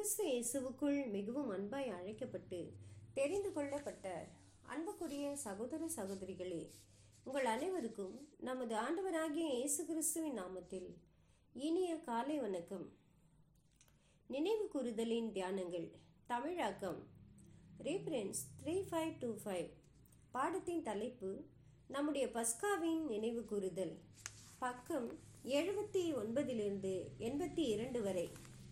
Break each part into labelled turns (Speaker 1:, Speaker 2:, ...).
Speaker 1: கிறிஸ்து இயேசுவுக்குள் மிகவும் அன்பாய் அழைக்கப்பட்டு தெரிந்து கொள்ளப்பட்ட அன்புக்குரிய சகோதர சகோதரிகளே உங்கள் அனைவருக்கும் நமது ஆண்டவராகிய இயேசு கிறிஸ்துவின் நாமத்தில் இனிய காலை வணக்கம் நினைவு கூறுதலின் தியானங்கள் தமிழாக்கம் reference three five two five பாடத்தின் தலைப்பு நம்முடைய பஸ்காவின் நினைவு கூறுதல் பக்கம் எழுபத்தி ஒன்பதிலிருந்து எண்பத்தி இரண்டு வரை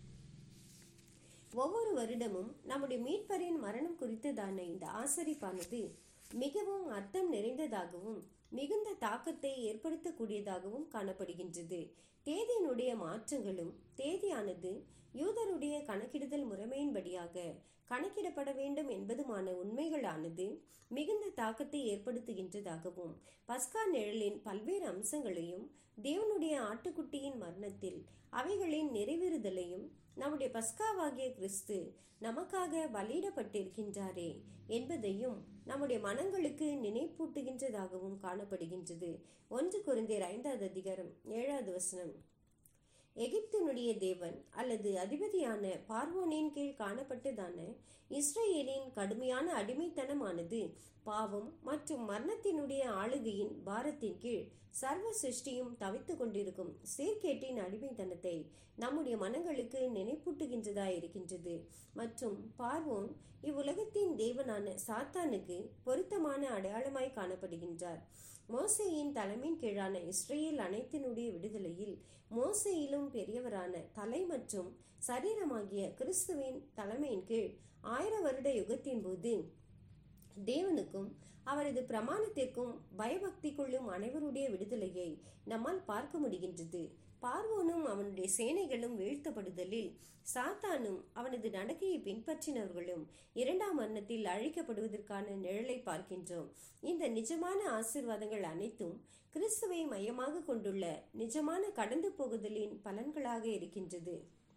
Speaker 1: ஒவ்வொரு வருடமும் நம்முடைய மீட்பரின் மரணம் குறித்ததான இந்த ஆசரிப்பானது மிகவும் அர்த்தம் நிறைந்ததாகவும் மிகுந்த தாக்கத்தை ஏற்படுத்தக்கூடியதாகவும் காணப்படுகின்றது தேதியினுடைய மாற்றங்களும் தேதியானது யூதருடைய கணக்கிடுதல் முறைமையின்படியாக கணக்கிடப்பட வேண்டும் என்பதுமான உண்மைகளானது மிகுந்த தாக்கத்தை ஏற்படுத்துகின்றதாகவும் பஸ்கா நிழலின் பல்வேறு அம்சங்களையும் தேவனுடைய ஆட்டுக்குட்டியின் மரணத்தில் அவைகளின் நிறைவேறுதலையும் நம்முடைய பஸ்காவாகிய கிறிஸ்து நமக்காக பலியிடப்பட்டிருக்கின்றாரே என்பதையும் நம்முடைய மனங்களுக்கு நினைப்பூட்டுகின்றதாகவும் காணப்படுகின்றது ஒன்று குறைந்தர் ஐந்தாவது அதிகாரம் ஏழாவது வசனம் எகிப்தினுடைய தேவன் அல்லது அதிபதியான பார்வோனின் கீழ் காணப்பட்டதான இஸ்ரேலின் கடுமையான அடிமைத்தனமானது பாவம் மற்றும் மரணத்தினுடைய ஆளுகையின் பாரத்தின் கீழ் சர்வ சிருஷ்டியும் தவித்துக் கொண்டிருக்கும் சீர்கேட்டின் அடிமைத்தனத்தை நம்முடைய மனங்களுக்கு நினைப்பூட்டுகின்றதா இருக்கின்றது மற்றும் பார்வோன் இவ்வுலகத்தின் தேவனான சாத்தானுக்கு பொருத்தமான அடையாளமாய் காணப்படுகின்றார் மோசையின் தலைமையின் கீழான இஸ்ரேல் அனைத்தினுடைய விடுதலையில் மோசையிலும் பெரியவரான தலை மற்றும் சரீரமாகிய கிறிஸ்துவின் தலைமையின் கீழ் ஆயிரம் வருட யுகத்தின் போது தேவனுக்கும் அவரது பிரமாணத்திற்கும் பயபக்திக்குள்ளும் அனைவருடைய விடுதலையை நம்மால் பார்க்க முடிகின்றது பார்வோனும் அவனுடைய சேனைகளும் வீழ்த்தப்படுதலில் சாத்தானும் அவனது நடக்கையை பின்பற்றினவர்களும் இரண்டாம் மரணத்தில் அழிக்கப்படுவதற்கான நிழலை பார்க்கின்றோம் இந்த நிஜமான ஆசிர்வாதங்கள் அனைத்தும் கிறிஸ்துவை மையமாக கொண்டுள்ள நிஜமான கடந்து போகுதலின் பலன்களாக இருக்கின்றது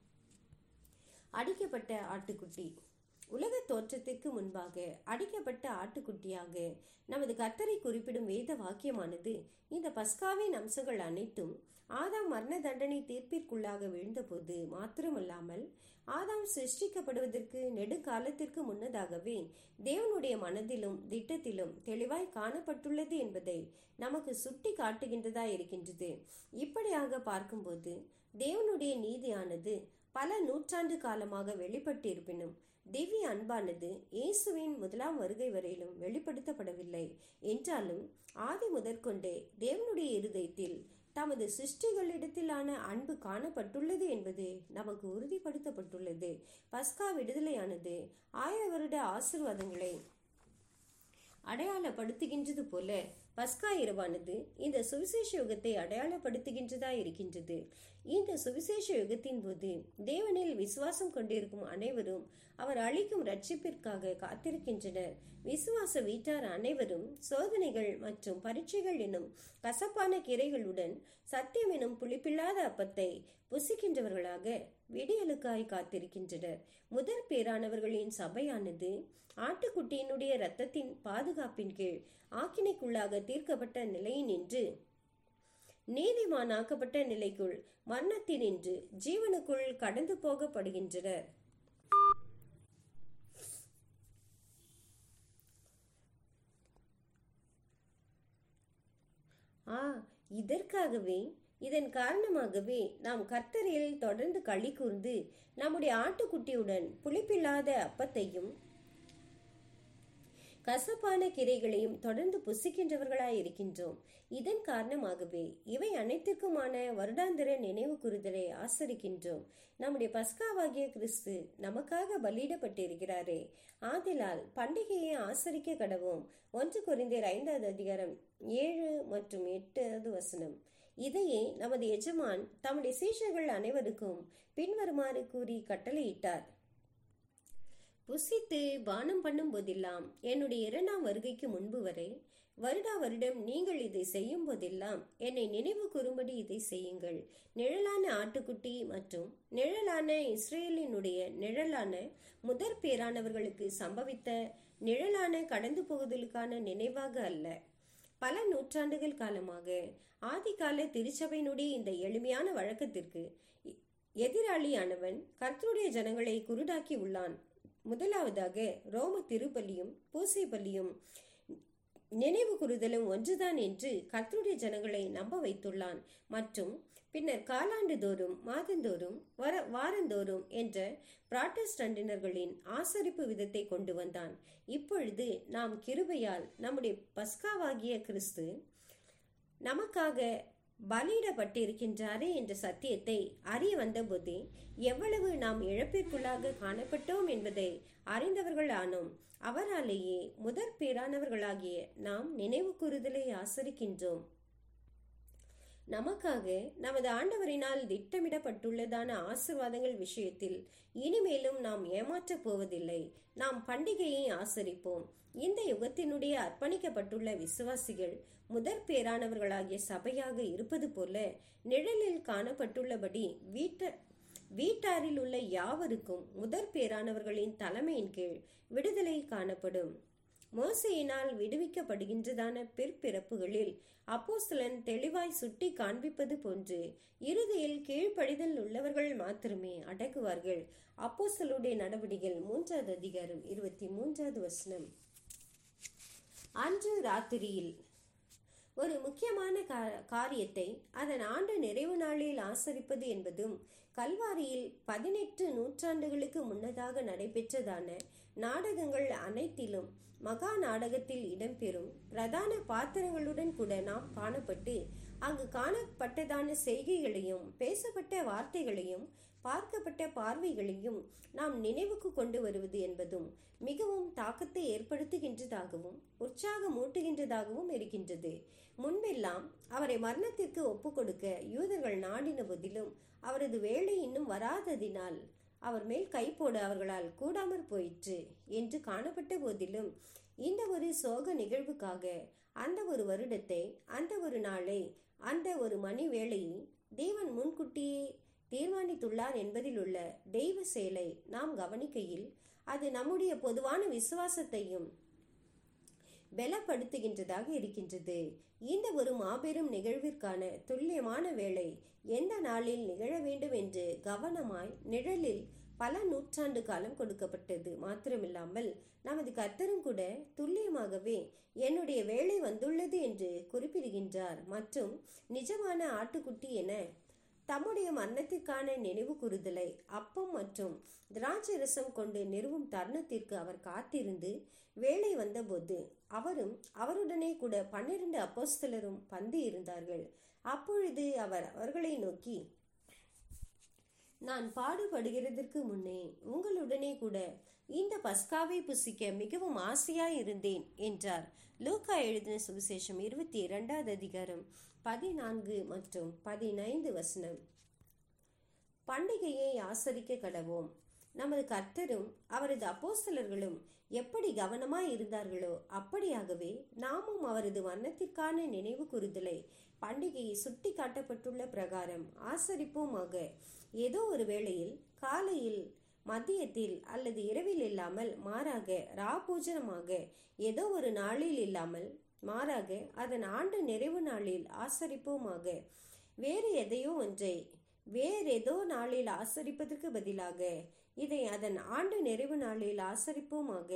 Speaker 1: அடிக்கப்பட்ட ஆட்டுக்குட்டி உலக தோற்றத்திற்கு முன்பாக அடிக்கப்பட்ட ஆட்டுக்குட்டியாக நமது கர்த்தரை குறிப்பிடும் வேத வாக்கியமானது இந்த பஸ்காவின் அம்சங்கள் அனைத்தும் ஆதாம் மரண தண்டனை தீர்ப்பிற்குள்ளாக விழுந்தபோது மாத்திரமல்லாமல் ஆதாம் சிருஷ்டிக்கப்படுவதற்கு நெடுங்காலத்திற்கு முன்னதாகவே தேவனுடைய மனதிலும் திட்டத்திலும் தெளிவாய் காணப்பட்டுள்ளது என்பதை நமக்கு சுட்டி காட்டுகின்றதா இருக்கின்றது இப்படியாக பார்க்கும்போது தேவனுடைய நீதியானது பல நூற்றாண்டு காலமாக வெளிப்பட்டிருப்பினும் திவ்ய அன்பானது இயேசுவின் முதலாம் வருகை வரையிலும் வெளிப்படுத்தப்படவில்லை என்றாலும் ஆதி முதற்கொண்டே தேவனுடைய இருதயத்தில் தமது சிருஷ்டிகளிடத்திலான அன்பு காணப்பட்டுள்ளது என்பது நமக்கு உறுதிப்படுத்தப்பட்டுள்ளது பஸ்கா விடுதலையானது ஆயிர வருட ஆசிர்வாதங்களை அடையாளப்படுத்துகின்றது போல பஸ்கா இரவானது இந்த சுவிசேஷ யுகத்தை அடையாளப்படுத்துகின்றதா இருக்கின்றது இந்த சுவிசேஷ யுகத்தின் போது தேவனில் விசுவாசம் கொண்டிருக்கும் அனைவரும் அவர் அளிக்கும் ரட்சிப்பிற்காக காத்திருக்கின்றனர் விசுவாச வீட்டார் அனைவரும் சோதனைகள் மற்றும் பரீட்சைகள் எனும் கசப்பான கிரைகளுடன் சத்தியம் எனும் புளிப்பில்லாத அப்பத்தை புசிக்கின்றவர்களாக விடியலுக்காய் காத்திருக்கின்றனர் முதற் பேரானவர்களின் சபையானது ஆட்டுக்குட்டியினுடைய இரத்தத்தின் பாதுகாப்பின் கீழ் ஆக்கினைக்குள்ளாக தீர்க்கப்பட்ட நிலையினின்று நீதிமானாக்கப்பட்ட நிலைக்குள் மரணத்தினின்று ஜீவனுக்குள் கடந்து போகப்படுகின்றனர் ஆ இதற்காகவே இதன் காரணமாகவே நாம் கர்த்தரில் தொடர்ந்து களி கூர்ந்து நம்முடைய ஆட்டுக்குட்டியுடன் புளிப்பில்லாத அப்பத்தையும் கசப்பான கிரைகளையும் தொடர்ந்து புசிக்கின்றவர்களாய் இருக்கின்றோம் இதன் காரணமாகவே இவை அனைத்திற்குமான வருடாந்திர நினைவு கூறுதலை ஆசரிக்கின்றோம் நம்முடைய பஸ்காவாகிய கிறிஸ்து நமக்காக பலியிடப்பட்டிருக்கிறாரே ஆதிலால் பண்டிகையை ஆசரிக்க கடவோம் ஒன்று குறைந்தர் ஐந்தாவது அதிகாரம் ஏழு மற்றும் எட்டாவது வசனம் இதையே நமது எஜமான் தம்முடைய சீஷர்கள் அனைவருக்கும் பின்வருமாறு கூறி கட்டளையிட்டார் புசித்து பானம் பண்ணும் போதெல்லாம் என்னுடைய இரண்டாம் வருகைக்கு முன்பு வரை வருடா வருடம் நீங்கள் இதை செய்யும் போதெல்லாம் என்னை நினைவு கூறும்படி இதை செய்யுங்கள் நிழலான ஆட்டுக்குட்டி மற்றும் நிழலான இஸ்ரேலினுடைய நிழலான முதற் பேரானவர்களுக்கு சம்பவித்த நிழலான கடந்து போகுதலுக்கான நினைவாக அல்ல பல நூற்றாண்டுகள் காலமாக ஆதிகால திருச்சபையினுடைய இந்த எளிமையான வழக்கத்திற்கு எதிராளியானவன் கர்த்தருடைய ஜனங்களை குருடாக்கி உள்ளான் முதலாவதாக ரோம திருப்பலியும் பூசை பலியும் நினைவு கூறுதலும் ஒன்றுதான் என்று கர்த்தருடைய ஜனங்களை நம்ப வைத்துள்ளான் மற்றும் பின்னர் காலாண்டு தோறும் மாதந்தோறும் வர வாரந்தோறும் என்ற புராட்டஸ்டண்டினர்களின் ஆசரிப்பு விதத்தை கொண்டு வந்தான் இப்பொழுது நாம் கிருபையால் நம்முடைய பஸ்காவாகிய கிறிஸ்து நமக்காக பலியிடப்பட்டிருக்கின்றாரே என்ற சத்தியத்தை அறிய வந்தபோதே எவ்வளவு நாம் இழப்பிற்குள்ளாக காணப்பட்டோம் என்பதை அறிந்தவர்கள் ஆனோம் அவராலேயே முதற் பேரானவர்களாகிய நாம் நினைவு கூறுதலை ஆசரிக்கின்றோம் நமக்காக நமது ஆண்டவரினால் திட்டமிடப்பட்டுள்ளதான ஆசிர்வாதங்கள் விஷயத்தில் இனிமேலும் நாம் ஏமாற்றப் போவதில்லை நாம் பண்டிகையை ஆசரிப்போம் இந்த யுகத்தினுடைய அர்ப்பணிக்கப்பட்டுள்ள விசுவாசிகள் முதற் பேரானவர்களாகிய சபையாக இருப்பது போல நிழலில் காணப்பட்டுள்ளபடி வீட்ட வீட்டாரில் உள்ள யாவருக்கும் முதற் பேரானவர்களின் தலைமையின் கீழ் விடுதலை காணப்படும் மோசையினால் விடுவிக்கப்படுகின்றதான பிற்பிறப்புகளில் அப்போஸ்தலன் தெளிவாய் சுட்டி காண்பிப்பது போன்று இறுதியில் கீழ்ப்படிதல் உள்ளவர்கள் மாத்திரமே அடக்குவார்கள் அப்போஸ்தலுடைய நடவடிக்கைகள் மூன்றாவது அதிகாரம் இருபத்தி மூன்றாவது வசனம் அன்று ராத்திரியில் ஒரு முக்கியமான காரியத்தை அதன் ஆண்டு நிறைவு நாளில் ஆசரிப்பது என்பதும் கல்வாரியில் பதினெட்டு நூற்றாண்டுகளுக்கு முன்னதாக நடைபெற்றதான நாடகங்கள் அனைத்திலும் மகா நாடகத்தில் இடம்பெறும் பிரதான பாத்திரங்களுடன் கூட நாம் காணப்பட்டு அங்கு காணப்பட்டதான செய்கைகளையும் பேசப்பட்ட வார்த்தைகளையும் பார்க்கப்பட்ட பார்வைகளையும் நாம் நினைவுக்கு கொண்டு வருவது என்பதும் மிகவும் தாக்கத்தை ஏற்படுத்துகின்றதாகவும் உற்சாகமூட்டுகின்றதாகவும் இருக்கின்றது முன்பெல்லாம் அவரை மரணத்திற்கு ஒப்பு கொடுக்க யூதர்கள் நாடின போதிலும் அவரது வேலை இன்னும் வராததினால் அவர் மேல் கை போட அவர்களால் கூடாமற் போயிற்று என்று காணப்பட்ட போதிலும் இந்த ஒரு சோக நிகழ்வுக்காக அந்த ஒரு வருடத்தை அந்த ஒரு நாளை அந்த ஒரு மணி வேளையை தேவன் முன்கூட்டியே தீர்மானித்துள்ளார் என்பதில் உள்ள தெய்வ செயலை நாம் கவனிக்கையில் அது நம்முடைய பொதுவான விசுவாசத்தையும் பலப்படுத்துகின்றதாக இருக்கின்றது இந்த ஒரு மாபெரும் நிகழ்விற்கான துல்லியமான வேலை எந்த நாளில் நிகழ வேண்டும் என்று கவனமாய் நிழலில் பல நூற்றாண்டு காலம் கொடுக்கப்பட்டது மாத்திரமில்லாமல் நமது கர்த்தரும் கூட துல்லியமாகவே என்னுடைய வேலை வந்துள்ளது என்று குறிப்பிடுகின்றார் மற்றும் நிஜமான ஆட்டுக்குட்டி என தம்முடைய மரணத்திற்கான நினைவு கூறுதலை அப்பம் மற்றும் திராட்சை ரசம் கொண்டு நிறுவும் தருணத்திற்கு அவர் காத்திருந்து வேலை வந்தபோது அவரும் அவருடனே கூட பன்னிரண்டு அப்போஸ்தலரும் பந்து இருந்தார்கள் அப்பொழுது அவர் அவர்களை நோக்கி நான் பாடுபடுகிறதற்கு முன்னே உங்களுடனே கூட இந்த பஸ்காவை புசிக்க மிகவும் ஆசையாய் இருந்தேன் என்றார் லூக்கா எழுதின சுவிசேஷம் இருபத்தி இரண்டாவது அதிகாரம் பதினான்கு மற்றும் பதினைந்து வசனம் பண்டிகையை ஆசரிக்க கடவோம் நமது கர்த்தரும் அவரது அப்போஸ்தலர்களும் எப்படி கவனமாய் இருந்தார்களோ அப்படியாகவே நாமும் அவரது வண்ணத்திற்கான நினைவு கூறுதலை பண்டிகையை சுட்டி காட்டப்பட்டுள்ள பிரகாரம் ஆசரிப்போமாக ஏதோ ஒரு வேளையில் காலையில் மதியத்தில் அல்லது இரவில் இல்லாமல் மாறாக ராபூஜனமாக ஏதோ ஒரு நாளில் இல்லாமல் மாறாக அதன் ஆண்டு நிறைவு நாளில் ஆசரிப்போமாக வேறு எதையோ ஒன்றை வேறேதோ நாளில் ஆசரிப்பதற்கு பதிலாக இதை அதன் ஆண்டு நிறைவு நாளில் ஆசரிப்போமாக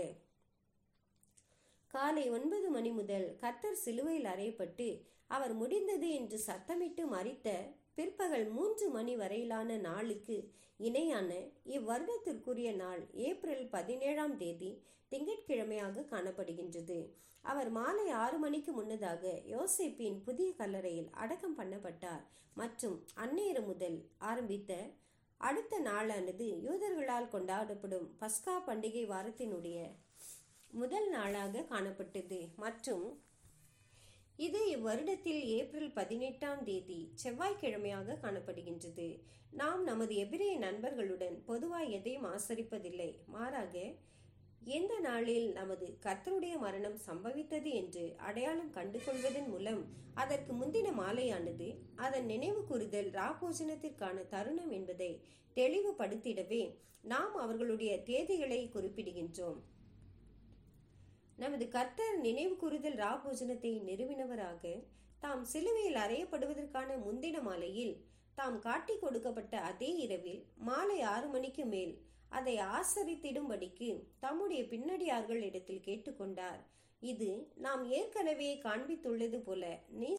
Speaker 1: காலை ஒன்பது மணி முதல் கர்த்தர் சிலுவையில் அறையப்பட்டு அவர் முடிந்தது என்று சத்தமிட்டு மறித்த பிற்பகல் மூன்று மணி வரையிலான நாளுக்கு இணையான இவ்வருடத்திற்குரிய நாள் ஏப்ரல் பதினேழாம் தேதி திங்கட்கிழமையாக காணப்படுகின்றது அவர் மாலை ஆறு மணிக்கு முன்னதாக யோசேப்பின் புதிய கல்லறையில் அடக்கம் பண்ணப்பட்டார் மற்றும் அந்நேரம் முதல் ஆரம்பித்த அடுத்த நாளானது யூதர்களால் கொண்டாடப்படும் பஸ்கா பண்டிகை வாரத்தினுடைய முதல் நாளாக காணப்பட்டது மற்றும் இது இவ்வருடத்தில் ஏப்ரல் பதினெட்டாம் தேதி செவ்வாய்க்கிழமையாக காணப்படுகின்றது நாம் நமது எபிரேய நண்பர்களுடன் பொதுவாக எதையும் ஆசரிப்பதில்லை மாறாக எந்த நாளில் நமது கர்த்தருடைய மரணம் சம்பவித்தது என்று அடையாளம் கண்டு கொள்வதன் மூலம் அதற்கு முந்தின மாலையானது அதன் நினைவு கூறுதல் ராபோஜனத்திற்கான தருணம் என்பதை தெளிவுபடுத்திடவே நாம் அவர்களுடைய தேதிகளை குறிப்பிடுகின்றோம் நமது கர்த்தர் நினைவு கூறுதல் ராபோஜனத்தை நிறுவினவராக தாம் சிலுவையில் அறையப்படுவதற்கான முந்தின மாலையில் தாம் காட்டி கொடுக்கப்பட்ட அதே இரவில் மாலை ஆறு மணிக்கு மேல் அதை ஆசரித்திடும்படிக்கு தம்முடைய பின்னடியார்கள் இடத்தில் கேட்டுக்கொண்டார் இது நாம் ஏற்கனவே காண்பித்துள்ளது போல